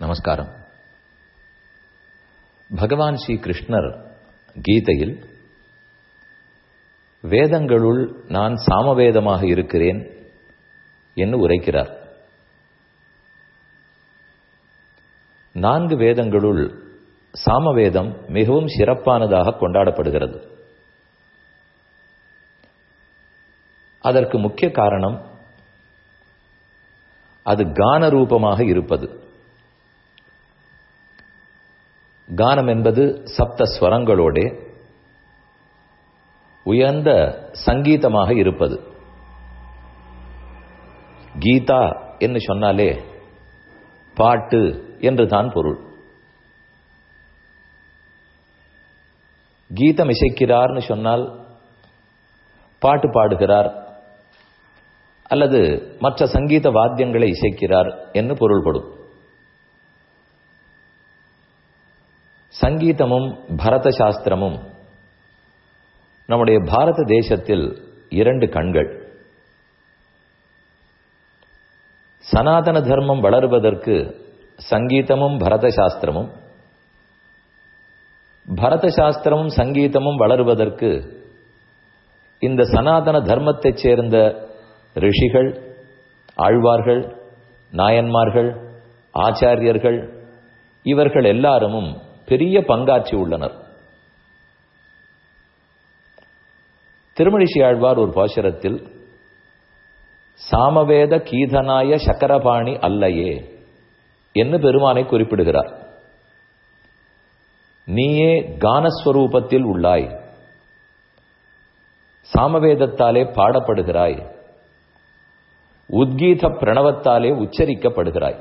நமஸ்காரம் பகவான் ஸ்ரீ கிருஷ்ணர் கீதையில் வேதங்களுள் நான் சாமவேதமாக இருக்கிறேன் என்று உரைக்கிறார் நான்கு வேதங்களுள் சாமவேதம் மிகவும் சிறப்பானதாக கொண்டாடப்படுகிறது அதற்கு முக்கிய காரணம் அது கான ரூபமாக இருப்பது கானம் என்பது சப்த ஸ்வரங்களோடே உயர்ந்த சங்கீதமாக இருப்பது கீதா என்று சொன்னாலே பாட்டு என்று தான் பொருள் கீதம் இசைக்கிறார்னு சொன்னால் பாட்டு பாடுகிறார் அல்லது மற்ற சங்கீத வாத்தியங்களை இசைக்கிறார் என்று பொருள்படும் சங்கீதமும் பரத சாஸ்திரமும் நம்முடைய பாரத தேசத்தில் இரண்டு கண்கள் சனாதன தர்மம் வளருவதற்கு சங்கீதமும் பரத சாஸ்திரமும் பரத சாஸ்திரமும் சங்கீதமும் வளருவதற்கு இந்த சனாதன தர்மத்தைச் சேர்ந்த ரிஷிகள் ஆழ்வார்கள் நாயன்மார்கள் ஆச்சாரியர்கள் இவர்கள் எல்லாரும் பெரிய பங்காற்றி உள்ளனர் திருமணிஷி ஆழ்வார் ஒரு பாசுரத்தில் சாமவேத கீதனாய சக்கரபாணி அல்லையே என்று பெருமானை குறிப்பிடுகிறார் நீயே கானஸ்வரூபத்தில் உள்ளாய் சாமவேதத்தாலே பாடப்படுகிறாய் உத்கீத பிரணவத்தாலே உச்சரிக்கப்படுகிறாய்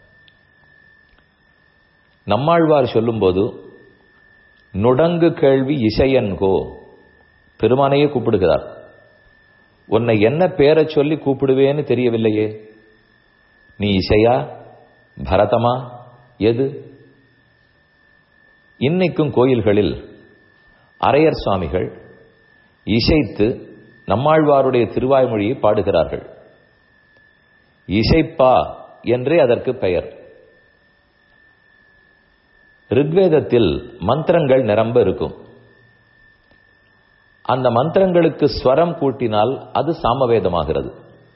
நம்மாழ்வார் சொல்லும்போது நுடங்கு கேள்வி இசையன்கோ பெருமானையே கூப்பிடுகிறார் உன்னை என்ன பேரை சொல்லி கூப்பிடுவேன்னு தெரியவில்லையே நீ இசையா பரதமா எது இன்னைக்கும் கோயில்களில் அரையர் சுவாமிகள் இசைத்து நம்மாழ்வாருடைய திருவாய்மொழியை பாடுகிறார்கள் இசைப்பா என்றே அதற்கு பெயர் ரிக்வேதத்தில் மந்திரங்கள் நிரம்ப இருக்கும் அந்த மந்திரங்களுக்கு ஸ்வரம் கூட்டினால் அது சாமவேதமாகிறது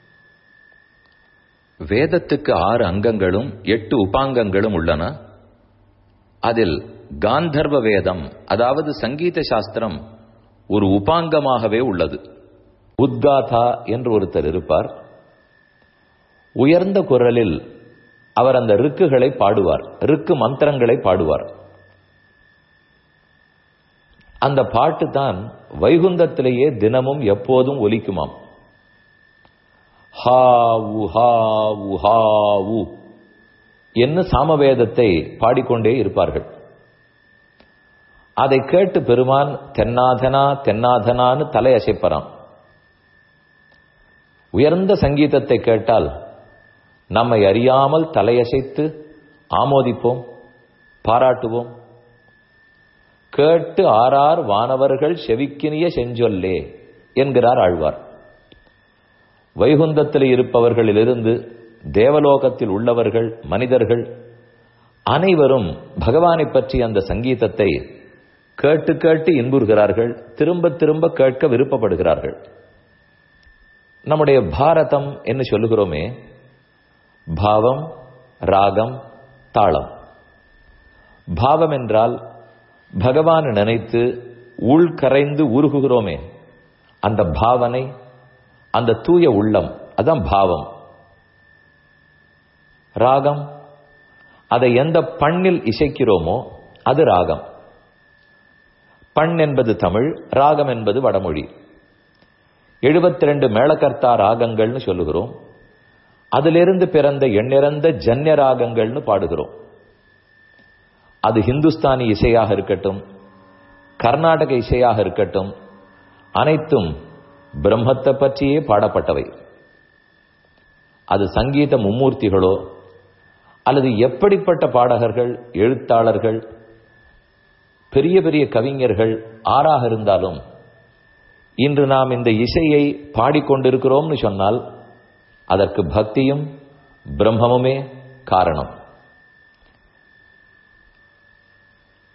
வேதத்துக்கு ஆறு அங்கங்களும் எட்டு உபாங்கங்களும் உள்ளன அதில் காந்தர்வ வேதம் அதாவது சங்கீத சாஸ்திரம் ஒரு உபாங்கமாகவே உள்ளது உத்காதா என்று ஒருத்தர் இருப்பார் உயர்ந்த குரலில் அவர் அந்த ரிக்குகளை பாடுவார் ரிக்கு மந்திரங்களை பாடுவார் அந்த பாட்டு தான் வைகுந்தத்திலேயே தினமும் எப்போதும் ஒலிக்குமாம் ஹாவு ஹாவு ஹாவு என்று சாமவேதத்தை பாடிக்கொண்டே இருப்பார்கள் அதை கேட்டு பெருமான் தென்னாதனா தென்னாதனான்னு தலையசைப்பறான் உயர்ந்த சங்கீதத்தை கேட்டால் நம்மை அறியாமல் தலையசைத்து ஆமோதிப்போம் பாராட்டுவோம் கேட்டு ஆறார் வானவர்கள் செவிக்கினிய செஞ்சொல்லே என்கிறார் ஆழ்வார் வைகுந்தத்தில் இருப்பவர்களிலிருந்து தேவலோகத்தில் உள்ளவர்கள் மனிதர்கள் அனைவரும் பகவானை பற்றி அந்த சங்கீதத்தை கேட்டு கேட்டு இன்புறுகிறார்கள் திரும்ப திரும்ப கேட்க விருப்பப்படுகிறார்கள் நம்முடைய பாரதம் என்று சொல்லுகிறோமே பாவம் ராகம் தாளம் பாவம் என்றால் பகவான் நினைத்து உள்கரைந்து உருகுகிறோமே அந்த பாவனை அந்த தூய உள்ளம் அதான் பாவம் ராகம் அதை எந்த பண்ணில் இசைக்கிறோமோ அது ராகம் பண் என்பது தமிழ் ராகம் என்பது வடமொழி எழுபத்தி ரெண்டு மேளகர்த்தா ராகங்கள்னு சொல்லுகிறோம் அதிலிருந்து பிறந்த எண்ணிறந்த ஜன்ய ராகங்கள்னு பாடுகிறோம் அது ஹிந்துஸ்தானி இசையாக இருக்கட்டும் கர்நாடக இசையாக இருக்கட்டும் அனைத்தும் பிரம்மத்தை பற்றியே பாடப்பட்டவை அது சங்கீத மும்மூர்த்திகளோ அல்லது எப்படிப்பட்ட பாடகர்கள் எழுத்தாளர்கள் பெரிய பெரிய கவிஞர்கள் ஆறாக இருந்தாலும் இன்று நாம் இந்த இசையை பாடிக்கொண்டிருக்கிறோம்னு சொன்னால் அதற்கு பக்தியும் பிரம்மமுமே காரணம்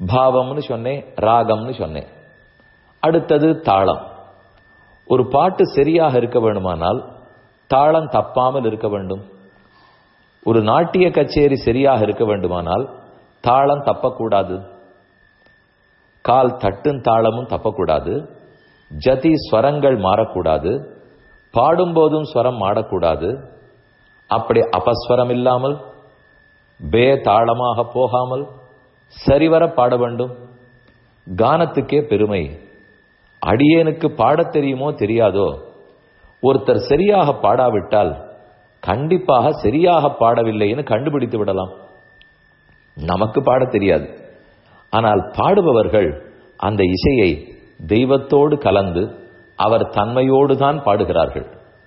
பாவம்னு சொன்னேன் ராகம்னு சொன்னேன் அடுத்தது தாளம் ஒரு பாட்டு சரியாக இருக்க வேண்டுமானால் தாளம் தப்பாமல் இருக்க வேண்டும் ஒரு நாட்டிய கச்சேரி சரியாக இருக்க வேண்டுமானால் தாளம் தப்பக்கூடாது கால் தட்டும் தாளமும் தப்பக்கூடாது ஜதி ஸ்வரங்கள் மாறக்கூடாது பாடும்போதும் ஸ்வரம் மாறக்கூடாது அப்படி அபஸ்வரம் இல்லாமல் பே தாளமாக போகாமல் சரிவர பாட வேண்டும் கானத்துக்கே பெருமை அடியேனுக்கு பாடத் தெரியுமோ தெரியாதோ ஒருத்தர் சரியாக பாடாவிட்டால் கண்டிப்பாக சரியாக பாடவில்லைன்னு கண்டுபிடித்து விடலாம் நமக்கு பாடத் தெரியாது ஆனால் பாடுபவர்கள் அந்த இசையை தெய்வத்தோடு கலந்து அவர் தன்மையோடு தான் பாடுகிறார்கள்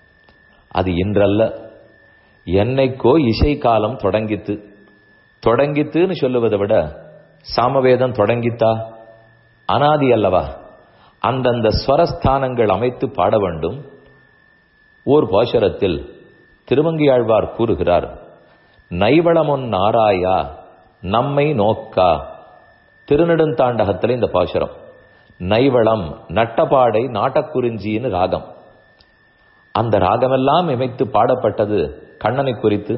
அது இன்றல்ல என்னைக்கோ இசை காலம் தொடங்கித்து தொடங்கித்துன்னு சொல்லுவதை விட சாமவேதம் தொடங்கித்தா அனாதி அல்லவா அந்தந்த ஸ்வரஸ்தானங்கள் அமைத்து பாட வேண்டும் ஓர் பாசுரத்தில் திருமங்கியாழ்வார் கூறுகிறார் நைவளமொன் நாராயா நம்மை நோக்கா திருநெடுந்தாண்டகத்தில் இந்த பாசுரம் நைவளம் நட்டபாடை நாட்டக்குறிஞ்சின்னு ராகம் அந்த ராகமெல்லாம் இமைத்து பாடப்பட்டது கண்ணனை குறித்து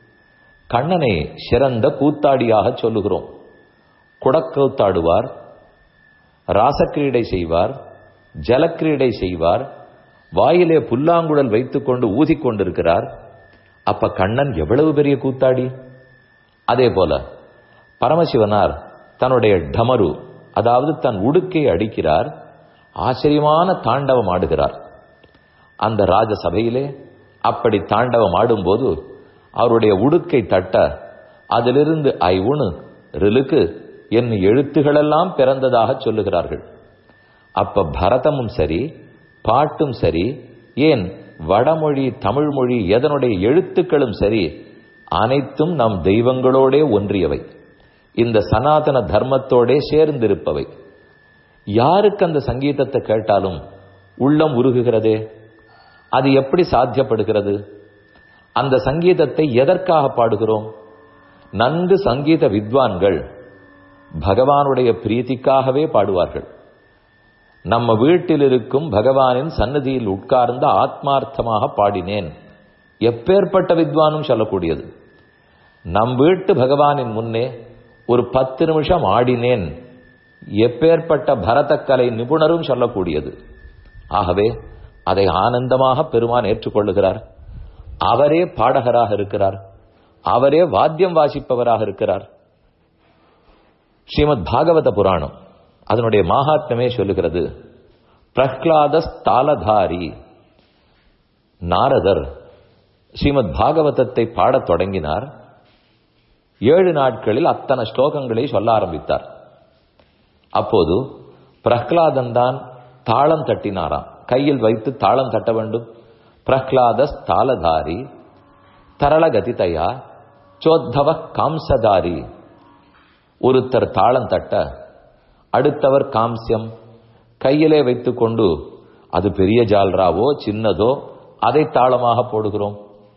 கண்ணனை சிறந்த கூத்தாடியாக சொல்லுகிறோம் குடக்கூத்தாடுவார் ராசக்கிரீடை செய்வார் ஜலக்கிரீடை செய்வார் வாயிலே புல்லாங்குழல் வைத்துக்கொண்டு ஊதிக் கொண்டிருக்கிறார் அப்ப கண்ணன் எவ்வளவு பெரிய கூத்தாடி அதே போல பரமசிவனார் தன்னுடைய டமரு அதாவது தன் உடுக்கை அடிக்கிறார் ஆச்சரியமான தாண்டவம் ஆடுகிறார் அந்த ராஜசபையிலே அப்படி தாண்டவம் ஆடும்போது அவருடைய உடுக்கை தட்ட அதிலிருந்து ஐ உணு ரிலுக்கு என் எழுத்துகளெல்லாம் பிறந்ததாக சொல்லுகிறார்கள் அப்ப பரதமும் சரி பாட்டும் சரி ஏன் வடமொழி தமிழ்மொழி எதனுடைய எழுத்துக்களும் சரி அனைத்தும் நம் தெய்வங்களோடே ஒன்றியவை இந்த சனாதன தர்மத்தோடே சேர்ந்திருப்பவை யாருக்கு அந்த சங்கீதத்தை கேட்டாலும் உள்ளம் உருகுகிறதே அது எப்படி சாத்தியப்படுகிறது அந்த சங்கீதத்தை எதற்காக பாடுகிறோம் நன்கு சங்கீத வித்வான்கள் பகவானுடைய பிரீத்திக்காகவே பாடுவார்கள் நம்ம வீட்டில் இருக்கும் பகவானின் சன்னதியில் உட்கார்ந்து ஆத்மார்த்தமாக பாடினேன் எப்பேற்பட்ட வித்வானும் சொல்லக்கூடியது நம் வீட்டு பகவானின் முன்னே ஒரு பத்து நிமிஷம் ஆடினேன் எப்பேற்பட்ட பரதக்கலை நிபுணரும் சொல்லக்கூடியது ஆகவே அதை ஆனந்தமாக பெருமான் ஏற்றுக்கொள்ளுகிறார் அவரே பாடகராக இருக்கிறார் அவரே வாத்தியம் வாசிப்பவராக இருக்கிறார் ஸ்ரீமத் பாகவத புராணம் அதனுடைய மகாத்மே சொல்லுகிறது பிரஹ்லாத ஸ்தாலதாரி நாரதர் ஸ்ரீமத் பாகவதத்தை பாடத் தொடங்கினார் ஏழு நாட்களில் அத்தனை ஸ்லோகங்களை சொல்ல ஆரம்பித்தார் அப்போது பிரஹ்லாதன் தான் தாளம் தட்டினாராம் கையில் வைத்து தாளம் தட்ட வேண்டும் பிரஹ்லாத ஸ்தாலதாரி தரளகதிதையா சோத்தவ காம்சதாரி ஒருத்தர் தாளம் தட்ட அடுத்தவர் காம்சியம் கையிலே வைத்துக்கொண்டு அது பெரிய ஜால்ராவோ சின்னதோ அதை தாளமாக போடுகிறோம்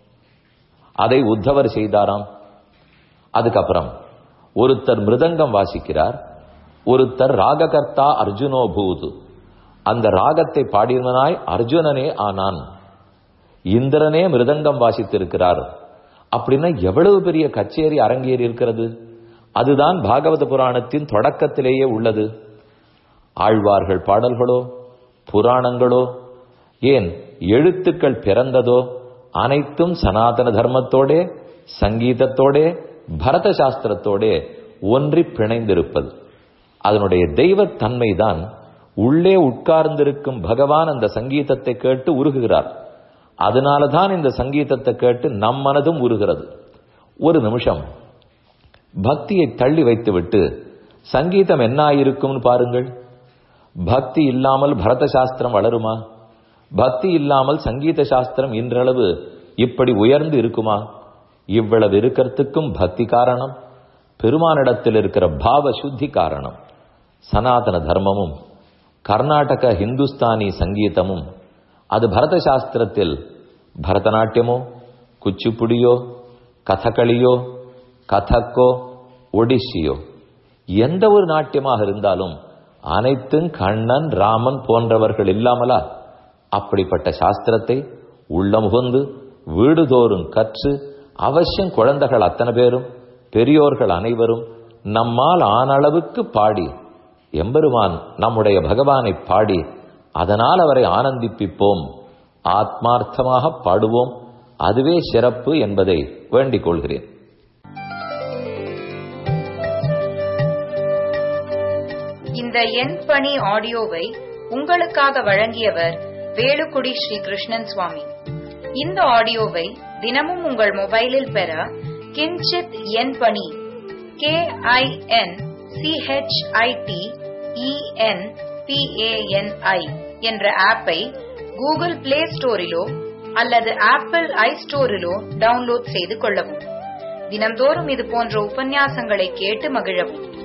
அதை உத்தவர் செய்தாராம் அதுக்கப்புறம் ஒருத்தர் மிருதங்கம் வாசிக்கிறார் ஒருத்தர் ராககர்த்தா அர்ஜுனோ பூது அந்த ராகத்தை பாடினவனாய் அர்ஜுனனே ஆனான் இந்திரனே மிருதங்கம் வாசித்திருக்கிறார் அப்படின்னா எவ்வளவு பெரிய கச்சேரி அரங்கேறி இருக்கிறது அதுதான் பாகவத புராணத்தின் தொடக்கத்திலேயே உள்ளது ஆழ்வார்கள் பாடல்களோ புராணங்களோ ஏன் எழுத்துக்கள் பிறந்ததோ அனைத்தும் சனாதன தர்மத்தோடே சங்கீதத்தோடே பரத சாஸ்திரத்தோடே ஒன்றி பிணைந்திருப்பது அதனுடைய தெய்வத்தன்மைதான் உள்ளே உட்கார்ந்திருக்கும் பகவான் அந்த சங்கீதத்தை கேட்டு உருகுகிறார் அதனால தான் இந்த சங்கீதத்தை கேட்டு நம் மனதும் உருகிறது ஒரு நிமிஷம் பக்தியை தள்ளி வைத்துவிட்டு சங்கீதம் என்ன ஆயிருக்கும்னு பாருங்கள் பக்தி இல்லாமல் பரத சாஸ்திரம் வளருமா பக்தி இல்லாமல் சங்கீத சாஸ்திரம் இன்றளவு இப்படி உயர்ந்து இருக்குமா இவ்வளவு இருக்கிறதுக்கும் பக்தி காரணம் பெருமானிடத்தில் இருக்கிற பாவ சுத்தி காரணம் சனாதன தர்மமும் கர்நாடக ஹிந்துஸ்தானி சங்கீதமும் அது பரத சாஸ்திரத்தில் பரதநாட்டியமோ குச்சிப்புடியோ கதகளியோ கதக்கோ ஒடிசியோ எந்த ஒரு நாட்டியமாக இருந்தாலும் அனைத்தும் கண்ணன் ராமன் போன்றவர்கள் இல்லாமலா அப்படிப்பட்ட சாஸ்திரத்தை உள்ளமுகுந்து வீடுதோறும் கற்று அவசியம் குழந்தைகள் அத்தனை பேரும் பெரியோர்கள் அனைவரும் நம்மால் ஆனளவுக்கு பாடி எம்பெருமான் நம்முடைய பகவானை பாடி அதனால் அவரை ஆனந்திப்பிப்போம் ஆத்மார்த்தமாக பாடுவோம் அதுவே சிறப்பு என்பதை வேண்டிக் கொள்கிறேன் இந்த எண் பணி ஆடியோவை உங்களுக்காக வழங்கியவர் வேலுக்குடி ஸ்ரீ கிருஷ்ணன் சுவாமி இந்த ஆடியோவை தினமும் உங்கள் மொபைலில் பெற கிஞ்சித் எண் பணி கே ஐ என் சிஹெச்ஐடி இஎன் பிஏஎன்ஐ என்ற ஆப்பை கூகுள் பிளே ஸ்டோரிலோ அல்லது ஆப்பிள் ஐ ஸ்டோரிலோ டவுன்லோட் செய்து கொள்ளவும் தினம்தோறும் இது போன்ற உபன்யாசங்களை கேட்டு மகிழவும்